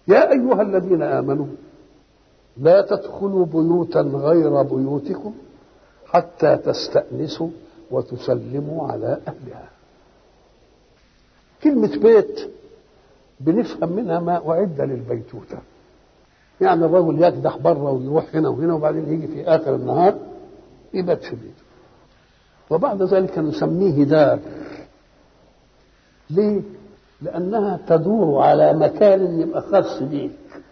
يا أيها الذين آمنوا لا تدخلوا بيوتا غير بيوتكم حتى تستأنسوا وتسلموا على أهلها كلمة بيت بنفهم منها ما أعد للبيتوتة يعني الرجل يكدح بره ويروح هنا وهنا وبعدين يجي في آخر النهار يبات في بيته وبعد ذلك نسميه دار ليه؟ لأنها تدور على مكان يبقى خاص بيك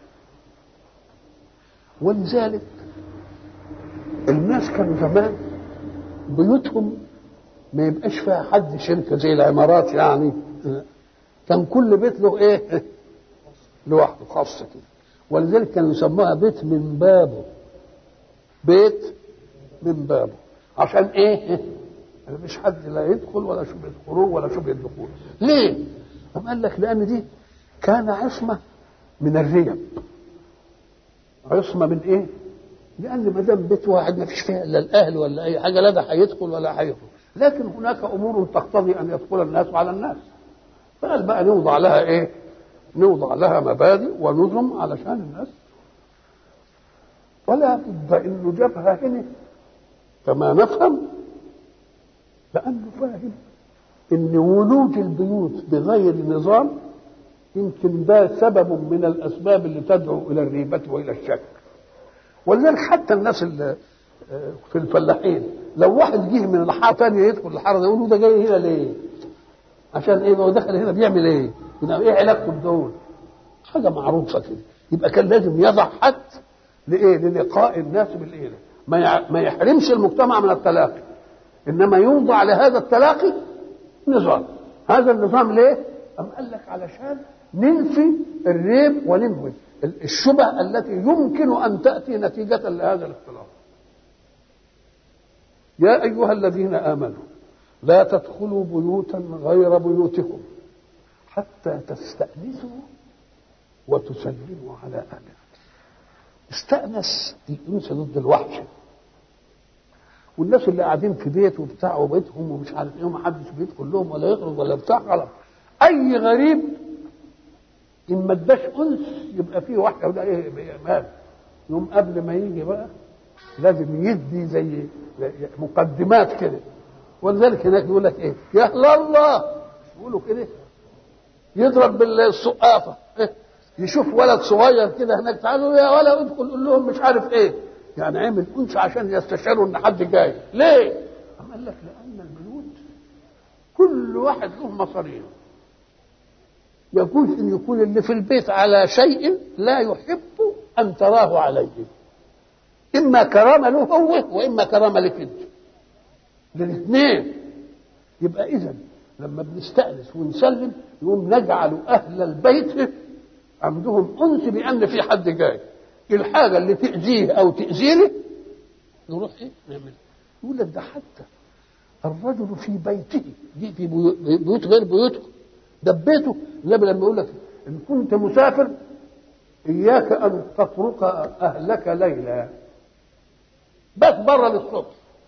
ولذلك الناس كانوا زمان بيوتهم ما يبقاش فيها حد شركة زي العمارات يعني كان كل بيت له ايه لوحده خاص كده ولذلك كانوا يسموها بيت من بابه بيت من بابه عشان ايه مفيش حد لا يدخل ولا شبه الخروج ولا شبه الدخول ليه أم قال لك لان دي كان عصمه من الريب عصمه من ايه لان ما دام بيت واحد ما فيش فيها الا الاهل ولا اي حاجه لا ده هيدخل ولا هيخرج لكن هناك امور تقتضي ان يدخل الناس على الناس فقال بقى نوضع لها ايه نوضع لها مبادئ ونظم علشان الناس ولا بد انه جابها هنا كما نفهم لانه فاهم ان ولوج البيوت بغير نظام يمكن ده سبب من الاسباب اللي تدعو الى الريبه والى الشك ولذلك حتى الناس اللي في الفلاحين لو واحد جه من الحاره ثانيه يدخل الحاره ده يقولوا ده جاي هنا ليه؟ عشان ايه هو دخل هنا بيعمل ايه؟ ايه علاقته بدول؟ حاجه معروفه كده يبقى كان لازم يضع حد لايه؟ للقاء الناس بالايه؟ ما ما يحرمش المجتمع من التلاقي انما يوضع لهذا التلاقي نظام هذا النظام ليه؟ أم قال لك علشان ننفي الريب وننفي الشبه التي يمكن ان تاتي نتيجه لهذا الاختلاط يا ايها الذين امنوا لا تدخلوا بيوتا غير بيوتكم حتى تستأنسوا وتسلموا على أهلها استأنس الأنس ضد الوحش والناس اللي قاعدين في بيت وبتاع وبيتهم ومش عارف ايه ومحدش بيدخل لهم ولا يخرج ولا بتاع غلط اي غريب ان ما اداش انس يبقى فيه واحده وده ايه مال يوم قبل ما يجي بقى لازم يدي زي مقدمات كده ولذلك هناك يقول لك ايه يا اهل الله يقولوا كده يضرب بالسقافه إيه؟ يشوف ولد صغير كده هناك تعالوا يا ولا ادخل قول لهم مش عارف ايه يعني عمل انس عشان يستشعروا ان حد جاي ليه؟ أم قال لك لان البيوت كل واحد له مصاريف يجوز ان يكون اللي في البيت على شيء لا يحب ان تراه عليه اما كرامه له هو واما كرامه لك انت للاثنين يبقى اذا لما بنستأنس ونسلم يقوم نجعل اهل البيت عندهم انس بان في حد جاي الحاجه اللي تاذيه او تاذيني نروح ايه نعمل يقول لك ده حتى الرجل في بيته دي في بيوت غير بيوتكم ده بيته النبي لما يقول لك ان كنت مسافر اياك ان تطرق اهلك ليلا بس بره للصبح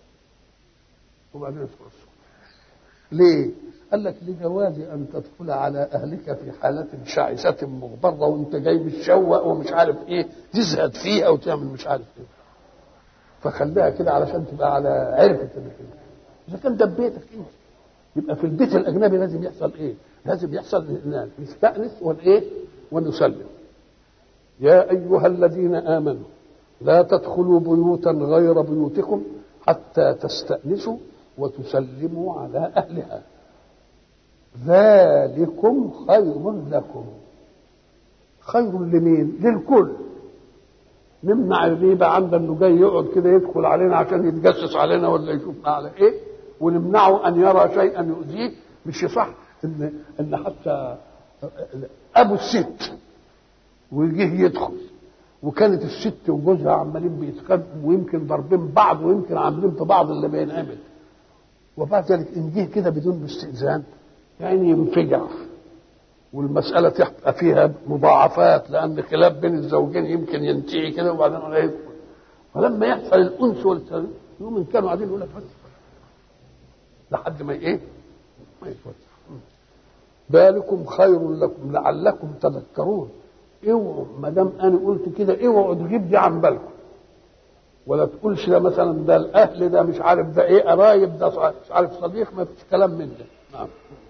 وبعدين ادخل الصبح ليه؟ قال لك لجواز ان تدخل على اهلك في حاله شعثه مغبره وانت جاي متشوق ومش عارف ايه تزهد فيها وتعمل مش عارف ايه فخليها كده علشان تبقى على عرفة انك اذا كان ده بيتك انت يبقى في البيت الاجنبي لازم يحصل ايه؟ لازم يحصل نستانس والايه؟ ونسلم يا ايها الذين امنوا لا تدخلوا بيوتا غير بيوتكم حتى تستأنسوا وتسلموا على أهلها ذلكم خير لكم خير لمين للكل نمنع الريبة عند انه جاي يقعد كده يدخل علينا عشان يتجسس علينا ولا يشوفنا على ايه ونمنعه ان يرى شيئا يؤذيه مش صح ان ان حتى ابو الست ويجيه يدخل وكانت الست وجوزها عمالين بيتخانقوا ويمكن ضاربين بعض ويمكن عاملين في بعض اللي بينعمل وبعد ذلك ان جه كده بدون استئذان يعني ينفجع والمسألة تبقى فيها مضاعفات لأن خلاف بين الزوجين يمكن ينتهي كده وبعدين ولا يدخل فلما يحصل الأنس والتغيير يوم إن كانوا قاعدين يقول لك بس لحد ما إيه؟ ما يتوسع ذلكم خير لكم لعلكم تذكرون اوعوا ما دام انا قلت كده اوعوا تجيب دي عن بالكم ولا تقولش ده مثلا ده الاهل ده مش عارف ده ايه قرايب ده مش عارف صديق ما فيش كلام من ده نعم